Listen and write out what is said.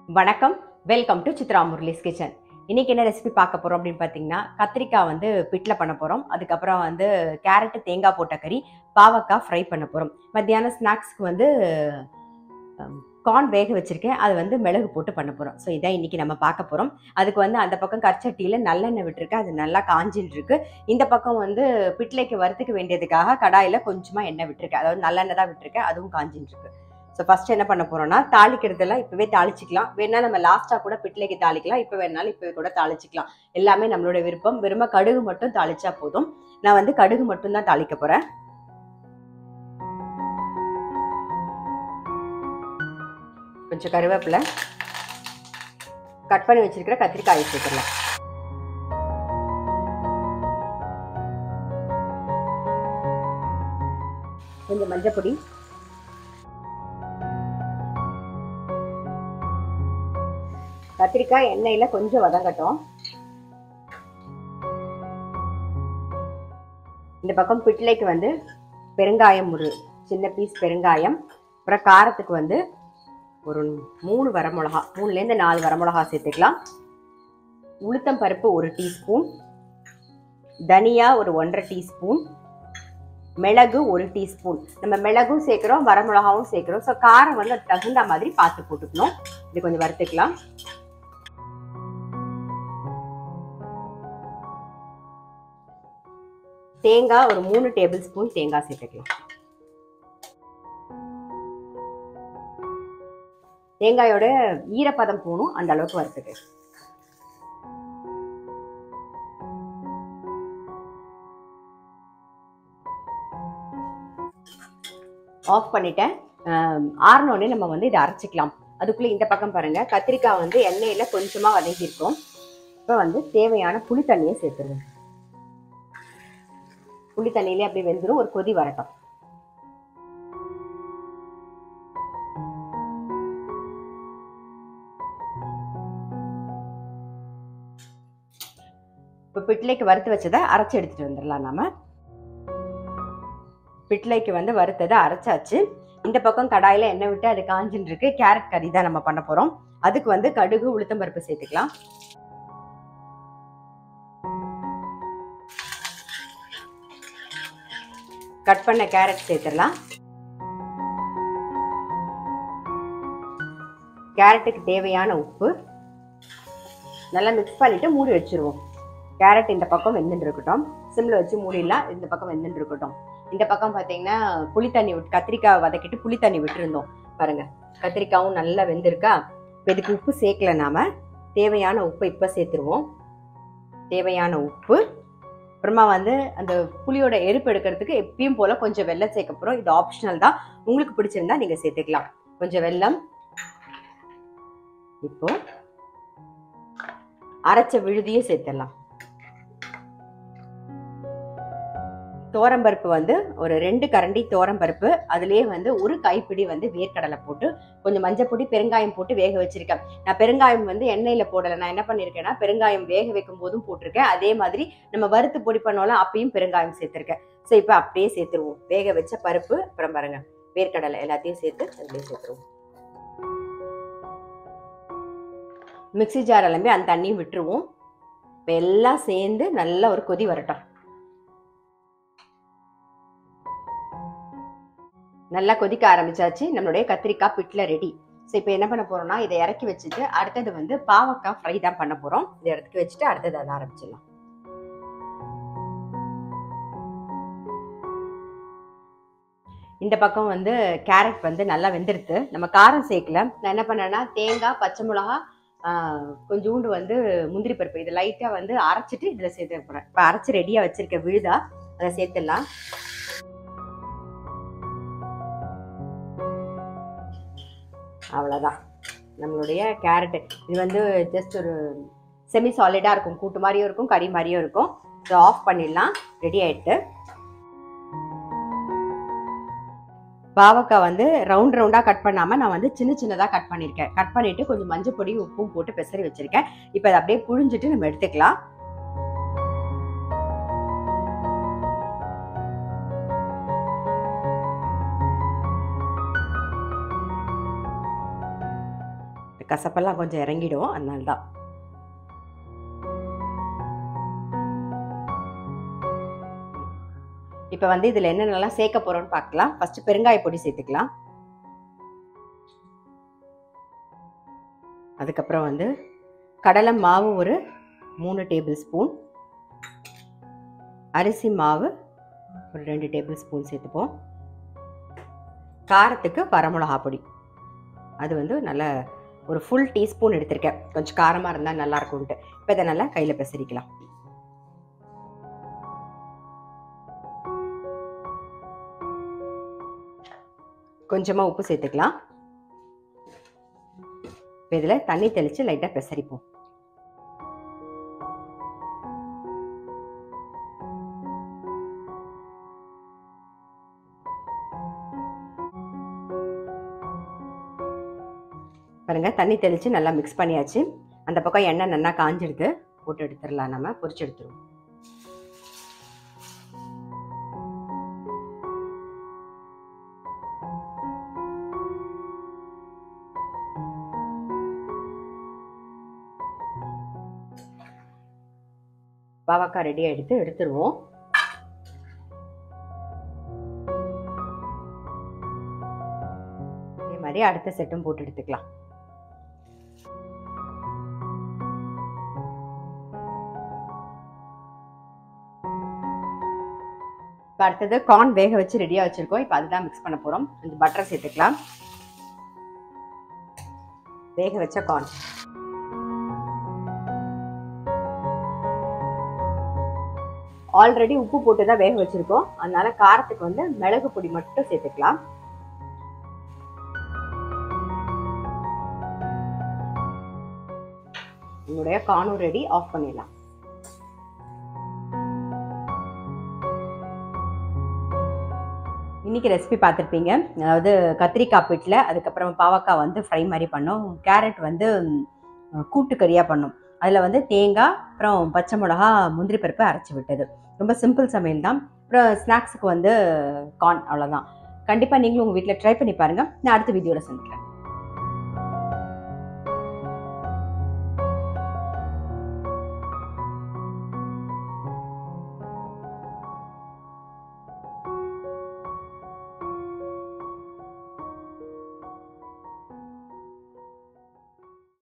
வணக்கம் welcome to Chitra Murali's kitchen இன்னைக்கு என்ன ரெசிபி பார்க்க போறோம் அப்படின்னு பார்த்தீங்கன்னா கத்திரிக்காய் வந்து பிட்டில் பண்ண போறோம் அதுக்கப்புறம் வந்து கேரட்டு தேங்காய் போட்ட கறி பாவக்காய் ஃப்ரை பண்ண போறோம் மத்தியானம் ஸ்நாக்ஸ்க்கு வந்து கார்ன் வேக வச்சிருக்கேன் அது வந்து மிளகு போட்டு பண்ண போறோம் ஸோ இதான் இன்னைக்கு நம்ம பார்க்க போறோம் அதுக்கு வந்து அந்த பக்கம் கச்சட்டியில் நல்லெண்ணெய் விட்டுருக்கு அது நல்லா காஞ்சின்னு இருக்கு இந்த பக்கம் வந்து பிட்லைக்கு வறுத்துக்க வேண்டியதுக்காக கடாயில் கொஞ்சமாக எண்ணெய் விட்டுருக்கேன் அதாவது நல்லெண்ணெய் தான் விட்டுருக்கேன் அதுவும் காஞ்சின்னு இருக்கு ஸோ ஃபர்ஸ்ட் என்ன பண்ண போறோம்னா தாளிக்கிறதெல்லாம் இப்பவே தாளிச்சிக்கலாம் வேணா நம்ம லாஸ்டா கூட பிட்லைக்கு தாளிக்கலாம் இப்போ வேணாலும் இப்பவே கூட தாளிச்சிக்கலாம் எல்லாமே நம்மளோட விருப்பம் வெறும கடுகு மட்டும் தாளிச்சா போதும் நான் வந்து கடுகு மட்டும் தான் தாளிக்க போறேன் கொஞ்சம் கருவேப்பிலை கட் பண்ணி வச்சிருக்கிற கத்திரிக்காயை சேர்த்துடலாம் கொஞ்சம் மஞ்சள் பொடி கத்திரிக்காய் எண்ணெயில கொஞ்சம் வதங்கட்டும் இந்த பக்கம் பிட்லைக்கு வந்து பெருங்காயம் ஒரு சின்ன பீஸ் பெருங்காயம் அப்புறம் காரத்துக்கு வந்து ஒரு மூணு வரமிளகா மூணுலேருந்து நாலு வரமிளகா சேர்த்துக்கலாம் உளுத்தம் பருப்பு ஒரு டீஸ்பூன் தனியா ஒரு ஒன்றரை டீஸ்பூன் மிளகு ஒரு டீஸ்பூன் நம்ம மிளகும் சேர்க்குறோம் வரமிளகாவும் சேர்க்குறோம் ஸோ காரம் வந்து அது தகுந்த மாதிரி பார்த்து போட்டுக்கணும் இது கொஞ்சம் வறுத்துக்கலாம் தேங்காய் ஒரு மூணு டேபிள் ஸ்பூன் தேங்காய் சேர்த்துக்கலாம் தேங்காயோட ஈரப்பதம் போகணும் அந்த அளவுக்கு வறுத்துக்கு ஆஃப் பண்ணிட்டேன் ஆறினோடனே நம்ம வந்து இதை அரைச்சிக்கலாம் அதுக்குள்ளே இந்த பக்கம் பாருங்க கத்திரிக்காய் வந்து எண்ணெயில் கொஞ்சமாக வதங்கியிருக்கோம் இப்போ வந்து தேவையான புளி தண்ணியை சேர்த்துருவேன் புளி தண்ணியிலே அப்படியே வெந்துடும் ஒரு கொதி வரட்டும் இப்போ பிட்லைக்கு வறுத்து வச்சதை அரைச்சி எடுத்துட்டு வந்துடலாம் நாம பிட்லைக்கு வந்து வறுத்ததை அரைச்சாச்சு இந்த பக்கம் கடாயில் எண்ணெய் விட்டு அது காஞ்சின்னு இருக்கு கேரட் கறி தான் நம்ம பண்ண போறோம் அதுக்கு வந்து கடுகு உளுத்தம் பருப்பு சேர்த்துக்கலாம் கட் பண்ண கேரட் சேர்த்துடலாம் கேரட்டுக்கு தேவையான உப்பு நல்லா மிக்ஸ் பண்ணிட்டு மூடி வச்சிருவோம் கேரட் இந்த பக்கம் வெந்துட்டு இருக்கட்டும் சிம்ல வச்சு மூடிடலாம் இந்த பக்கம் வெந்துட்டு இருக்கட்டும் இந்த பக்கம் பார்த்தீங்கன்னா புளி தண்ணி விட்டு கத்திரிக்காய் வதக்கிட்டு புளி தண்ணி விட்டுருந்தோம் பாருங்க கத்திரிக்காயும் நல்லா வெந்திருக்கா இப்போ இதுக்கு உப்பு சேர்க்கல நாம தேவையான உப்பை இப்போ சேர்த்துருவோம் தேவையான உப்பு அப்புறமா வந்து அந்த புளியோட எருப்பு எடுக்கிறதுக்கு எப்பயும் போல கொஞ்சம் வெள்ளம் சேர்க்க போகிறோம் இது ஆப்ஷனல் தான் உங்களுக்கு பிடிச்சிருந்தா நீங்கள் சேர்த்துக்கலாம் கொஞ்சம் வெல்லம் இப்போ அரைச்ச விழுதியும் சேர்த்துடலாம் தோரம்பருப்பு வந்து ஒரு ரெண்டு கரண்டி தோரம்பருப்பு அதுலேயே வந்து ஒரு கைப்பிடி வந்து வேர்க்கடலை போட்டு கொஞ்சம் மஞ்சள் பொடி பெருங்காயம் போட்டு வேக வச்சிருக்கேன் நான் பெருங்காயம் வந்து எண்ணெயில் போடலை நான் என்ன பண்ணியிருக்கேன்னா பெருங்காயம் வேக வைக்கும் போதும் போட்டிருக்கேன் அதே மாதிரி நம்ம வறுத்து பொடி பண்ணோம்ல அப்பயும் பெருங்காயம் சேர்த்துருக்கேன் ஸோ இப்போ அப்படியே சேர்த்துருவோம் வேக வச்ச பருப்பு அப்புறம் பாருங்க வேர்க்கடலை எல்லாத்தையும் சேர்த்து அதுலேயே சேர்த்துருவோம் மிக்சி ஜார் எல்லாமே அந்த தண்ணியும் விட்டுருவோம் இப்போ எல்லாம் சேர்ந்து நல்லா ஒரு கொதி வரட்டும் நல்லா கொதிக்க ஆரம்பிச்சாச்சு நம்மளுடைய கத்திரிக்காய் பிட்டில் ரெடி ஸோ இப்போ என்ன பண்ண போறோம்னா இதை இறக்கி வச்சுட்டு அடுத்தது வந்து பாவக்காய் ஃப்ரை தான் பண்ண போறோம் இதை இடத்துக்கு வச்சுட்டு அடுத்தது அதை ஆரம்பிச்சிடலாம் இந்த பக்கம் வந்து கேரட் வந்து நல்லா வெந்துருது நம்ம காரம் சேர்க்கல நான் என்ன பண்ணேன்னா தேங்காய் பச்சை மிளகா கொஞ்சோண்டு வந்து முந்திரி பருப்பு இதை லைட்டாக வந்து அரைச்சிட்டு இதில் சேர்த்து போகிறேன் இப்போ அரைச்சி ரெடியாக வச்சிருக்க விழுதா அதை சேர்த்துடலாம் அவ்வளோதான் நம்மளுடைய கேரட்டு இது வந்து ஜஸ்ட் ஒரு செமி சாலிடாக இருக்கும் கூட்டு மாதிரியும் இருக்கும் கறி மாதிரியும் இருக்கும் ஸோ ஆஃப் பண்ணிடலாம் ரெடி ஆயிட்டு பாவக்காய் வந்து ரவுண்ட் ரவுண்டாக கட் பண்ணாமல் நான் வந்து சின்ன சின்னதாக கட் பண்ணியிருக்கேன் கட் பண்ணிவிட்டு கொஞ்சம் மஞ்சள் பொடி உப்பும் போட்டு பெசரி வச்சுருக்கேன் இப்போ அதை அப்படியே புழிஞ்சிட்டு நம்ம எடுத்துக்கலாம் கசப்பெல்லாம் கொஞ்சம் இறங்கிடும் அதனால தான் இப்போ வந்து இதில் என்னென்னலாம் சேர்க்க போகிறோம்னு பார்க்கலாம் ஃபஸ்ட்டு பெருங்காய பொடி சேர்த்துக்கலாம் அதுக்கப்புறம் வந்து கடலை மாவு ஒரு மூணு டேபிள் ஸ்பூன் அரிசி மாவு ஒரு ரெண்டு டேபிள் ஸ்பூன் சேர்த்துப்போம் காரத்துக்கு வரமிளகா பொடி அது வந்து நல்ல ஒரு ஃபுல் டீஸ்பூன் எடுத்திருக்கேன் கொஞ்சம் காரமாக இருந்தால் நல்லா இருக்கும்ட்டு இப்போ இதை நல்லா கையில் பெசரிக்கலாம் கொஞ்சமாக உப்பு சேர்த்துக்கலாம் இப்போ இதில் தண்ணி தெளித்து லைட்டாக பெசரிப்போம் பாருங்க தண்ணி தெளித்து நல்லா மிக்ஸ் பண்ணியாச்சு அந்த பக்கம் எண்ணெய் நல்லா காஞ்சிடுது போட்டு எடுத்துடலாம் நம்ம பொரிச்சு எடுத்துருவோம் பாவக்காய் ரெடி எடுத்து எடுத்துருவோம் இதே மாதிரி அடுத்த செட்டும் போட்டு எடுத்துக்கலாம் இப்போ அடுத்தது கார்ன் வேக வச்சு ரெடியாக வச்சுருக்கோம் இப்போ அதுதான் மிக்ஸ் பண்ண போகிறோம் இந்த பட்டர் சேர்த்துக்கலாம் வேக வச்ச கார்ன் ஆல்ரெடி உப்பு போட்டு தான் வேக வச்சுருக்கோம் அதனால காரத்துக்கு வந்து மிளகு பொடி மட்டும் சேர்த்துக்கலாம் உங்களுடைய கார்னும் ரெடி ஆஃப் பண்ணிடலாம் இன்றைக்கி ரெசிபி பார்த்துருப்பீங்க அதாவது கத்திரிக்காய் பிட்டில் அதுக்கப்புறம் பாவக்காய் வந்து ஃப்ரை மாதிரி பண்ணோம் கேரட் வந்து கூட்டுக்கறியாக பண்ணோம் அதில் வந்து தேங்காய் அப்புறம் பச்சை மிளகா முந்திரி பருப்பு அரைச்சி விட்டது ரொம்ப சிம்பிள் சமையல் தான் அப்புறம் ஸ்நாக்ஸுக்கு வந்து கார்ன் அவ்வளோதான் கண்டிப்பாக நீங்களும் உங்கள் வீட்டில் ட்ரை பண்ணி பாருங்கள் நான் அடுத்த வீடியோவில் சந்திக்கிறேன்